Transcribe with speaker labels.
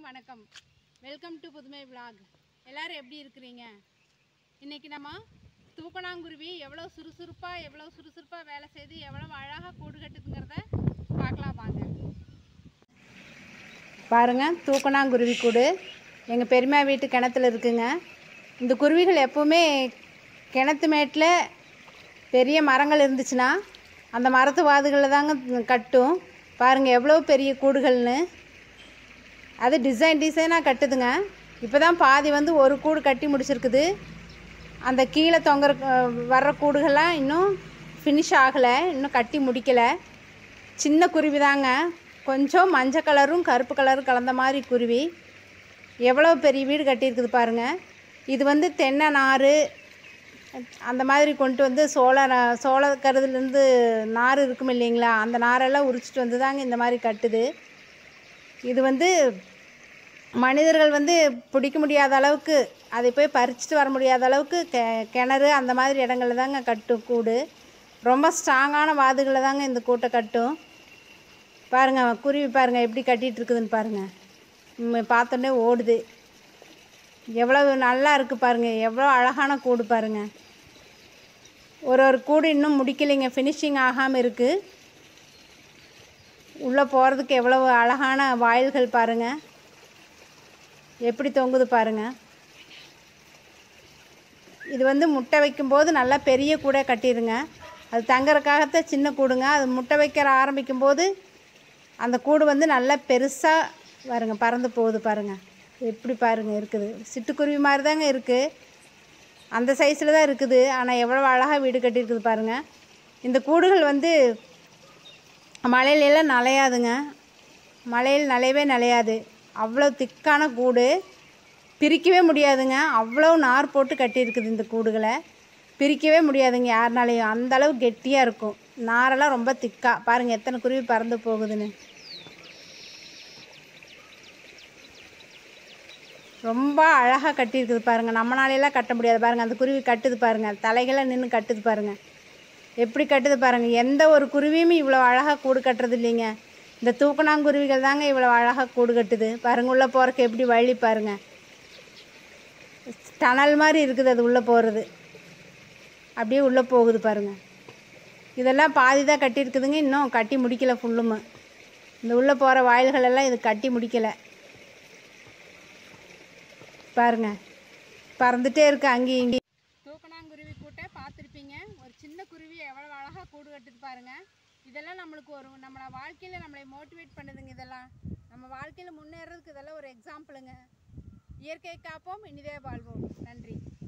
Speaker 1: வணக்கம் welcome to புதுமை vlog எல்லாரும் எப்படி இருக்கிறீங்க இன்னைக்கு நம்ம தூக்கணாங்குருவி எவ்வளோ சுறுசுறுப்பாக எவ்வளோ சுறுசுறுப்பாக வேலை செய்து எவ்வளோ அழகாக கூடு கட்டுதுங்கிறத பார்க்கலாம் வாங்க பாருங்க தூக்கணாங்குருவி கூடு எங்கள் பெரியம்மா வீட்டு கிணத்துல இருக்குங்க இந்த குருவிகள் எப்போவுமே கிணத்து மேட்டில் பெரிய மரங்கள் இருந்துச்சுன்னா அந்த மரத்து வாதுகளில் தாங்க கட்டும் பாருங்கள் எவ்வளோ பெரிய கூடுகள்னு அது டிசைன் டிசைனாக கட்டுதுங்க இப்போ தான் பாதி வந்து ஒரு கூடு கட்டி முடிச்சிருக்குது அந்த கீழே தொங்குற அஹ், வர்ற கூடுகள்லாம் இன்னும் ஃபினிஷ் ஆகலை இன்னும் கட்டி முடிக்கலை சின்ன குருவி தாங்க கொஞ்சம் மஞ்சள் கலரும் கருப்பு கலரும் கலந்த மாதிரி குருவி எவ்வளோ பெரிய வீடு கட்டியிருக்குது பாருங்கள் இது வந்து தென்னை நார் அந்த மாதிரி கொண்டு வந்து சோள நா- சோள கருதுலேருந்து நார் இருக்கும் இல்லைங்களா அந்த நாரெல்லாம் உரிச்சிட்டு வந்து தாங்க இந்த மாதிரி கட்டுது இது வந்து மனிதர்கள் வந்து பிடிக்க முடியாத அளவுக்கு அதை போய் பறிச்சுட்டு வர முடியாத அளவுக்கு கெ கிணறு அந்த மாதிரி இடங்கள்ல தாங்க கட்டும் கூடு ரொம்ப ஸ்ட்ராங்கான வாதுகளில் தாங்க இந்த கூட்டை கட்டும் பாருங்க குருவி பாருங்க எப்படி கட்டிட்டு இருக்குதுன்னு பாருங்க ம், பார்த்தோன்னே ஓடுது எவ்வளவு நல்லா இருக்குது பாருங்க எவ்வளோ அழகான கூடு பாருங்க ஒரு ஒரு கூடு இன்னும் முடிக்கலைங்க ஃபினிஷிங் ஆகாமல் இருக்குது உள்ளே போகிறதுக்கு எவ்வளவு அழகான வாயில்கள் பாருங்க எப்படி தொங்குது பாருங்க இது வந்து முட்டை வைக்கும்போது நல்லா பெரிய கூடை கட்டிடுங்க அது தங்கறக்காகத்தான் சின்ன கூடுங்க அது முட்டை வைக்கிற ஆரம்பிக்கும்போது அந்த கூடு வந்து நல்லா பெருசாக பாருங்க பறந்து போகுது பாருங்க எப்படி பாருங்க இருக்குது சிட்டுக்குருவி மாதிரி தாங்க இருக்குது அந்த சைஸில் தான் இருக்குது ஆனால் எவ்வளோ அழகாக வீடு கட்டியிருக்குது பாருங்க இந்த கூடுகள் வந்து மழையிலெல்லாம் நனையாதுங்க மழையில் நனையவே நனையாது அவ்வளோ திக்கான கூடு பிரிக்கவே முடியாதுங்க அவ்வளோ நார் போட்டு கட்டியிருக்குது இந்த கூடுகளை பிரிக்கவே முடியாதுங்க யாருனாலையும் அந்த அளவு கெட்டியாக இருக்கும் நாரெல்லாம் ரொம்ப திக்கா பாருங்கள் எத்தனை குருவி பறந்து போகுதுன்னு ரொம்ப அழகாக கட்டியிருக்குது பாருங்கள் நம்மளாலையெல்லாம் கட்ட முடியாது பாருங்கள் அந்த குருவி கட்டுது பாருங்கள் தலைகளை நின்று கட்டுது பாருங்கள் எப்படி கட்டுது பாருங்கள் எந்த ஒரு குருவியும் இவ்வளோ அழகாக கூடு கட்டுறது இல்லைங்க இந்த தூக்கணாங்குருவிகள் தாங்க இவ்வளோ அழகாக கூடு கட்டுது பாருங்க உள்ளே போகிறக்கு எப்படி வழி பாருங்க டனல் மாதிரி இருக்குது அது உள்ளே போகிறது அப்படியே உள்ளே போகுது பாருங்க இதெல்லாம் பாதி தான் கட்டியிருக்குதுங்க இன்னும் கட்டி முடிக்கல ஃபுல்லுமே இந்த உள்ளே போகிற வாயில்கள் எல்லாம் இது கட்டி முடிக்கலை பாருங்க பறந்துட்டே இருக்கு அங்கேயும் இங்கேயும் தூக்கணாங்குருவி கூட்டை பார்த்துருப்பீங்க ஒரு சின்ன குருவி எவ்வளோ அழகாக கூடு கட்டுது பாருங்க இதெல்லாம் நம்மளுக்கு ஒரு நம்மளை வாழ்க்கையில் நம்மளை மோட்டிவேட் பண்ணுதுங்க இதெல்லாம் நம்ம வாழ்க்கையில் முன்னேறதுக்கு இதெல்லாம் ஒரு எக்ஸாம்பிளுங்க இயற்கை காப்போம் இனிதே வாழ்வோம் நன்றி